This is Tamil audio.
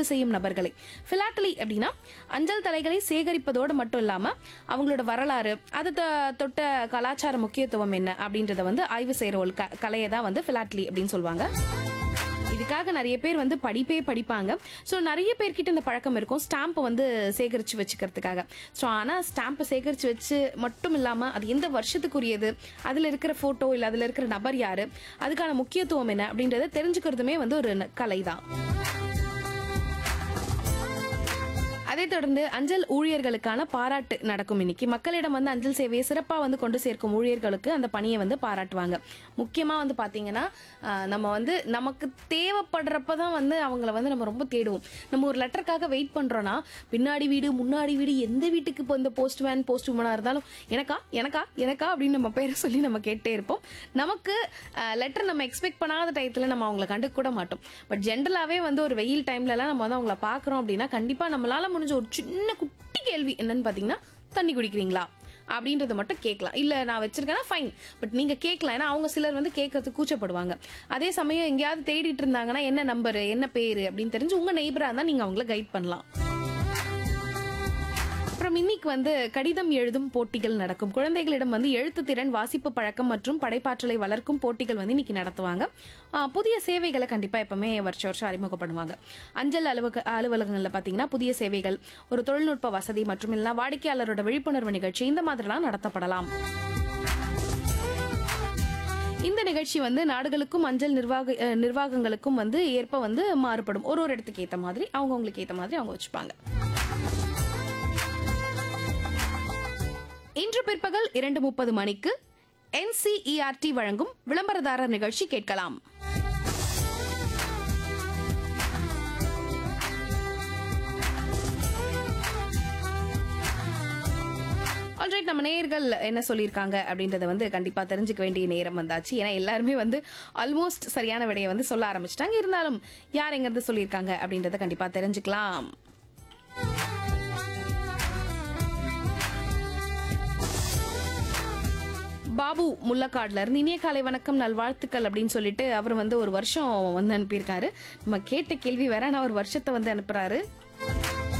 ஆய்வு செய்யும் நபர்களை பிலாட்டலி அப்படின்னா அஞ்சல் தலைகளை சேகரிப்பதோடு மட்டும் இல்லாம அவங்களோட வரலாறு அது த- தொட்ட கலாச்சார முக்கியத்துவம் என்ன அப்படின்றத வந்து ஆய்வு செய்யற ஒரு க- கலையை தான் வந்து பிலாட்டலி அப்படின்னு சொல்லுவாங்க இதுக்காக நிறைய பேர் வந்து படிப்பே படிப்பாங்க ஸோ நிறைய பேர்கிட்ட இந்த பழக்கம் இருக்கும் ஸ்டாம்பை வந்து சேகரித்து வச்சுக்கிறதுக்காக ஸோ ஆனால் ஸ்டாம்பை சேகரித்து வச்சு மட்டும் இல்லாமல் அது எந்த வருஷத்துக்குரியது அதில் இருக்கிற ஃபோட்டோ இல்லை அதில் இருக்கிற நபர் யார் அதுக்கான முக்கியத்துவம் என்ன அப்படின்றத தெரிஞ்சுக்கிறதுமே வந்து ஒரு கலை தான் அதைத் தொடர்ந்து அஞ்சல் ஊழியர்களுக்கான பாராட்டு நடக்கும் இன்னைக்கு மக்களிடம் வந்து அஞ்சல் சேவையை சிறப்பாக வந்து கொண்டு சேர்க்கும் ஊழியர்களுக்கு அந்த பணியை வந்து பாராட்டுவாங்க முக்கியமாக வந்து பார்த்தீங்கன்னா ஆஹ், நம்ம வந்து நமக்கு தேவைப்படுறப்ப தான் வந்து அவங்கள வந்து நம்ம ரொம்ப தேடுவோம் நம்ம ஒரு லெட்டருக்காக வெயிட் பண்ணுறோன்னா பின்னாடி வீடு முன்னாடி வீடு எந்த வீட்டுக்கு இப்போ இந்த போஸ்ட் மேன் போஸ்ட் உமனாக இருந்தாலும் எனக்கா எனக்கா எனக்கா அப்படின்னு நம்ம பேரை சொல்லி நம்ம கேட்டே இருப்போம் நமக்கு லெட்டர் நம்ம எக்ஸ்பெக்ட் பண்ணாத டயத்தில் நம்ம அவங்கள கண்டுக்க கூட மாட்டோம் பட் ஜென்ரலாகவே வந்து ஒரு வெயில் டைம்லலாம் நம்ம வந்து அவங்கள பார்க்குறோம் அப்படின்னா கண்டிப்பாக நம்மளால முடிஞ்ச ஒரு சின்ன குட்டி கேள்வி என்னன்னு பார்த்தீங்கன்னா தண்ணி குடிக்கிறீங்களா அப்படின்றத மட்டும் கேட்கலாம் இல்லை நான் வச்சிருக்கேன்னா ஃபைன் பட் நீங்கள் கேட்கலாம் ஏன்னா அவங்க சிலர் வந்து கேட்கறதுக்கு கூச்சப்படுவாங்க அதே சமயம் எங்கேயாவது தேடிட்டு இருந்தாங்கன்னா என்ன நம்பரு என்ன பேர் அப்படின்னு தெரிஞ்சு உங்கள் நெய்பராக இருந்தால் நீங்கள் அவங்கள கைட் பண்ணலாம் அப்புறம் இன்னைக்கு வந்து கடிதம் எழுதும் போட்டிகள் நடக்கும் குழந்தைகளிடம் வந்து எழுத்து திறன் வாசிப்பு பழக்கம் மற்றும் படைப்பாற்றலை வளர்க்கும் போட்டிகள் வந்து இன்னைக்கு நடத்துவாங்க ஆஹ் புதிய சேவைகளை கண்டிப்பா எப்பவுமே வருஷம் வருஷம் அறிமுகப்படுவாங்க அஞ்சல் அலுவலக அலுவலகங்கள்ல பாத்தீங்கன்னா புதிய சேவைகள் ஒரு தொழில்நுட்ப வசதி மற்றும் இல்லைன்னா வாடிக்கையாளரோட விழிப்புணர்வு நிகழ்ச்சி இந்த மாதிரிலாம் நடத்தப்படலாம் இந்த நிகழ்ச்சி வந்து நாடுகளுக்கும் அஞ்சல் நிர்வாக அஹ் நிர்வாகங்களுக்கும் வந்து ஏற்ப வந்து மாறுபடும் ஒரு ஒரு இடத்துக்கு ஏத்த மாதிரி அவங்கவுங்களுக்கு ஏத்த மாதிரி அவங்க வச்சுப்பாங்க இன்று பிற்பகல் இரண்டு முப்பது மணிக்கு என்சிஇஆர்டி வழங்கும் விளம்பரதாரர் நிகழ்ச்சி கேட்கலாம் ஆல்ரைட் நம்ம நேயர்கள் என்ன சொல்லியிருக்காங்க அப்படின்றத வந்து கண்டிப்பா தெரிஞ்சுக்க வேண்டிய நேரம் வந்தாச்சு ஏன்னா எல்லாருமே வந்து ஆல்மோஸ்ட் சரியான விடையை வந்து சொல்ல ஆரம்பிச்சிட்டாங்க இருந்தாலும் யார் எங்கிறது சொல்லியிருக்காங்க அப்படின்றத கண்டிப்பா தெரிஞ்சுக்கலாம் பாபு முல்லக்காடுல இருந்து இனிய காலை வணக்கம் நல்வாழ்த்துக்கள் அப்படின்னு சொல்லிட்டு அவர் வந்து ஒரு வருஷம் வந்து அனுப்பியிருக்காரு நம்ம கேட்ட கேள்வி வேற நான் ஒரு வருஷத்தை வந்து அனுப்புறாரு